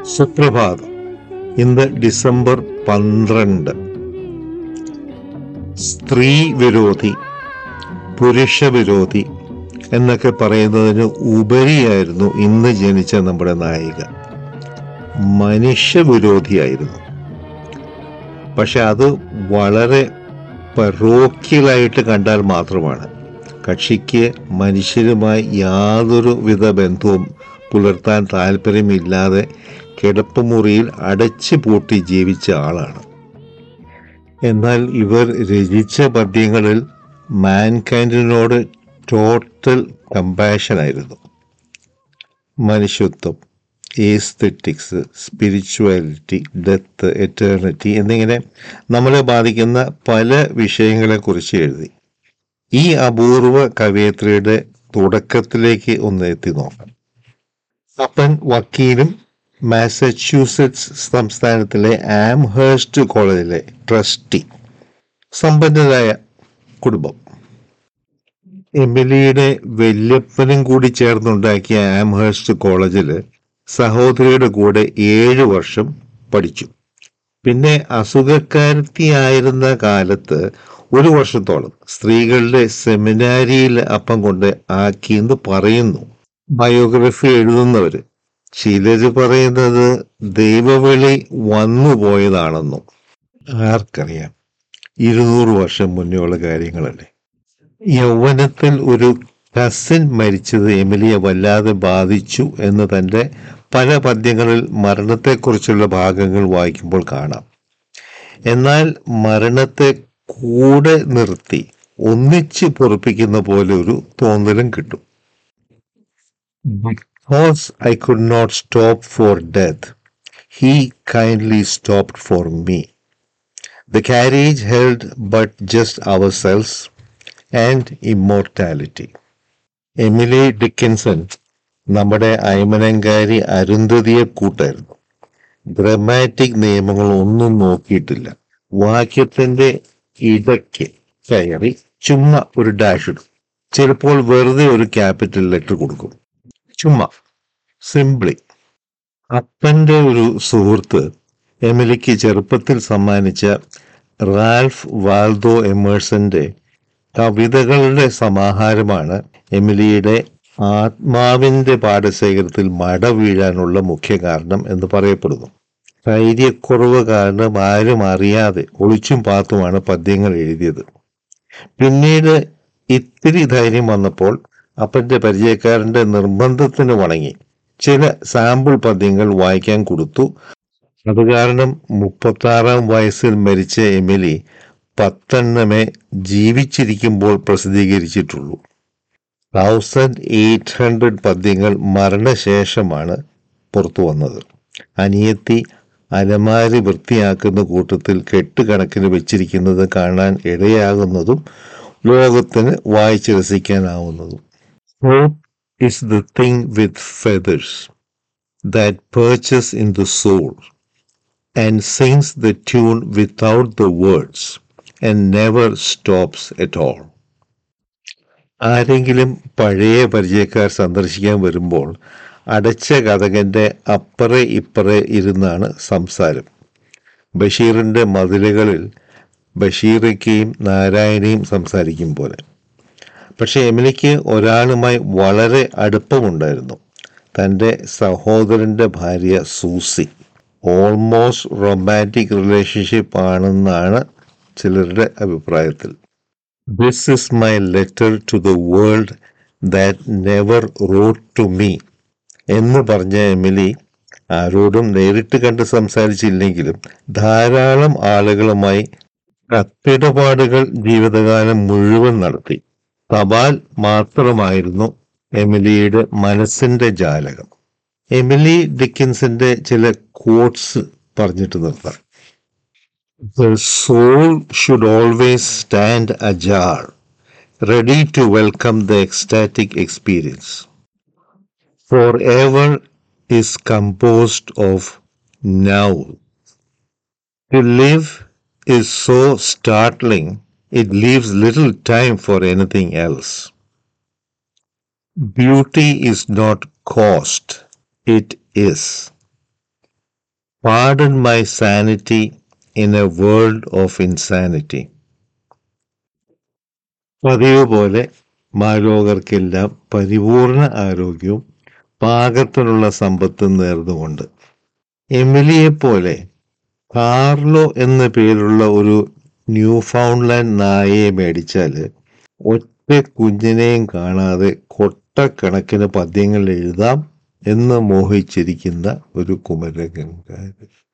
സുപ്രഭാതം ഇന്ന് ഡിസംബർ പന്ത്രണ്ട് സ്ത്രീ വിരോധി പുരുഷ വിരോധി എന്നൊക്കെ പറയുന്നതിന് ഉപരിയായിരുന്നു ഇന്ന് ജനിച്ച നമ്മുടെ നായിക മനുഷ്യ വിരോധിയായിരുന്നു പക്ഷെ അത് വളരെ പരോക്കിയലായിട്ട് കണ്ടാൽ മാത്രമാണ് കക്ഷിക്ക് മനുഷ്യരുമായി യാതൊരു വിധ ബന്ധവും പുലർത്താൻ താല്പര്യമില്ലാതെ കിടപ്പുമുറിയിൽ അടച്ചു പൂട്ടി ജീവിച്ച ആളാണ് എന്നാൽ ഇവർ രചിച്ച പദ്യങ്ങളിൽ മാൻകൈൻഡിനോട് ടോട്ടൽ കമ്പാഷൻ ആയിരുന്നു മനുഷ്യത്വം ഏസ്തെറ്റിക്സ് സ്പിരിച്വാലിറ്റി ഡെത്ത് എറ്റേണിറ്റി എന്നിങ്ങനെ നമ്മളെ ബാധിക്കുന്ന പല വിഷയങ്ങളെക്കുറിച്ച് എഴുതി ഈ അപൂർവ കവയത്രിയുടെ തുടക്കത്തിലേക്ക് ഒന്ന് എത്തി നോക്കാം അപ്പൻ വക്കീലും മാസച്യൂസെറ്റ്സ് സംസ്ഥാനത്തിലെ ആംഹേഴ്സ്റ്റ് കോളേജിലെ ട്രസ്റ്റി സമ്പന്നരായ കുടുംബം എമിലിയുടെ വല്യപ്പനും കൂടി ചേർന്നുണ്ടാക്കിയ ആംഹേഴ്സ്റ്റ് കോളേജിൽ സഹോദരിയുടെ കൂടെ ഏഴു വർഷം പഠിച്ചു പിന്നെ അസുഖക്കാരത്തിയായിരുന്ന കാലത്ത് ഒരു വർഷത്തോളം സ്ത്രീകളുടെ സെമിനാരിയിൽ അപ്പം കൊണ്ട് ആക്കിയെന്ന് പറയുന്നു ബയോഗ്രഫി എഴുതുന്നവര് ചിലര് പറയുന്നത് ദൈവവിളി വന്നുപോയതാണെന്നും ആർക്കറിയാം ഇരുന്നൂറ് വർഷം മുന്നേയുള്ള കാര്യങ്ങളല്ലേ യൗവനത്തിൽ ഒരു കസിൻ മരിച്ചത് എമിലിയെ വല്ലാതെ ബാധിച്ചു എന്ന് തൻ്റെ പല പദ്യങ്ങളിൽ മരണത്തെക്കുറിച്ചുള്ള ഭാഗങ്ങൾ വായിക്കുമ്പോൾ കാണാം എന്നാൽ മരണത്തെ കൂടെ നിർത്തി ഒന്നിച്ച് പൊറപ്പിക്കുന്ന പോലെ ഒരു തോന്നലും കിട്ടും Because I could not stop for death, he kindly stopped for me. The carriage held but just ourselves and immortality. Emily Dickinson നമ്മുടെ അയമനങ്കാരി അരുന്ധതിയെ കൂട്ടായിരുന്നു ഗ്രമാറ്റിക് നിയമങ്ങൾ ഒന്നും നോക്കിയിട്ടില്ല വാക്യത്തിന്റെ ഇടയ്ക്ക് കയറി ചുമ്മാ ഒരു ഡാഷ് ഇടും ചിലപ്പോൾ വെറുതെ ഒരു ക്യാപിറ്റൽ ലെറ്റർ കൊടുക്കും ചുമ്മാ സിംപ്ലി അപ്പന്റെ ഒരു സുഹൃത്ത് എമിലിക്ക് ചെറുപ്പത്തിൽ സമ്മാനിച്ച റാൽഫ് വാൽദോ എമേഴ്സന്റെ കവിതകളുടെ സമാഹാരമാണ് എമിലിയുടെ ആത്മാവിന്റെ പാഠശേഖരത്തിൽ മട വീഴാനുള്ള മുഖ്യ കാരണം എന്ന് പറയപ്പെടുന്നു ധൈര്യക്കുറവ് കാരണം ആരും അറിയാതെ ഒളിച്ചും പാത്തുമാണ് പദ്യങ്ങൾ എഴുതിയത് പിന്നീട് ഇത്തിരി ധൈര്യം വന്നപ്പോൾ അപ്പന്റെ പരിചയക്കാരന്റെ നിർബന്ധത്തിന് വണങ്ങി ചില സാമ്പിൾ പദ്യങ്ങൾ വായിക്കാൻ കൊടുത്തു അത് കാരണം മുപ്പത്താറാം വയസ്സിൽ മരിച്ച എമിലി പത്തെണ്ണമേ ജീവിച്ചിരിക്കുമ്പോൾ പ്രസിദ്ധീകരിച്ചിട്ടുള്ളൂ തൗസൻഡ് എയ്റ്റ് ഹൺഡ്രഡ് പദ്യങ്ങൾ മരണശേഷമാണ് പുറത്തു വന്നത് അനിയത്തി അലമാരി വൃത്തിയാക്കുന്ന കൂട്ടത്തിൽ കെട്ടുകണക്കിന് വെച്ചിരിക്കുന്നത് കാണാൻ ഇടയാകുന്നതും ലോകത്തിന് വായിച്ച് രസിക്കാനാവുന്നതും Hope is the thing with feathers that perches in the soul and sings the tune without the words and never stops at all. ആരെങ്കിലും പഴയ പരിചയക്കാർ സന്ദർശിക്കാൻ വരുമ്പോൾ അടച്ച കഥകന്റെ അപ്പറെ ഇപ്പറെ ഇരുന്നാണ് സംസാരം ബഷീറിന്റെ മതിലുകളിൽ ബഷീറയ്ക്കയും നാരായണിയും സംസാരിക്കും പോലെ പക്ഷെ എമിലിക്ക് ഒരാളുമായി വളരെ അടുപ്പമുണ്ടായിരുന്നു തൻ്റെ സഹോദരന്റെ ഭാര്യ സൂസി ഓൾമോസ്റ്റ് റൊമാൻറ്റിക് റിലേഷൻഷിപ്പ് ആണെന്നാണ് ചിലരുടെ അഭിപ്രായത്തിൽ this is my letter to the world that never wrote to me എന്ന് പറഞ്ഞ എമിലി ആരോടും നേരിട്ട് കണ്ട് സംസാരിച്ചില്ലെങ്കിലും ധാരാളം ആളുകളുമായി കത്തിടപാടുകൾ ജീവിതകാലം മുഴുവൻ നടത്തി തപാൽ മാത്രമായിരുന്നു എമിലിയുടെ മനസ്സിന്റെ ജാലകം എമിലി ഡിക്കിൻസിന്റെ ചില കോട്സ് പറഞ്ഞിട്ട് നിർത്താം The soul should always stand ajar, ready to welcome the ecstatic experience. Forever is composed of now. To live is so startling, it leaves little time for anything else. Beauty is not cost, it is. Pardon my sanity in a world of insanity പതിവ് പോലെ മാലോകർക്കെല്ലാം പരിപൂർണ ആരോഗ്യവും പാകത്തിനുള്ള സമ്പത്തും നേർന്നുകൊണ്ട് എമിലിയെ പോലെ Carlo എന്ന പേരുള്ള ഒരു ന്യൂ ഫൗണ്ട്ലാൻഡ് നായയെ മേടിച്ചാൽ ഒറ്റ കുഞ്ഞിനെയും കാണാതെ കൊട്ടക്കണക്കിന് പദ്യങ്ങൾ എഴുതാം എന്ന് മോഹിച്ചിരിക്കുന്ന ഒരു കുമരകൻകാരൻ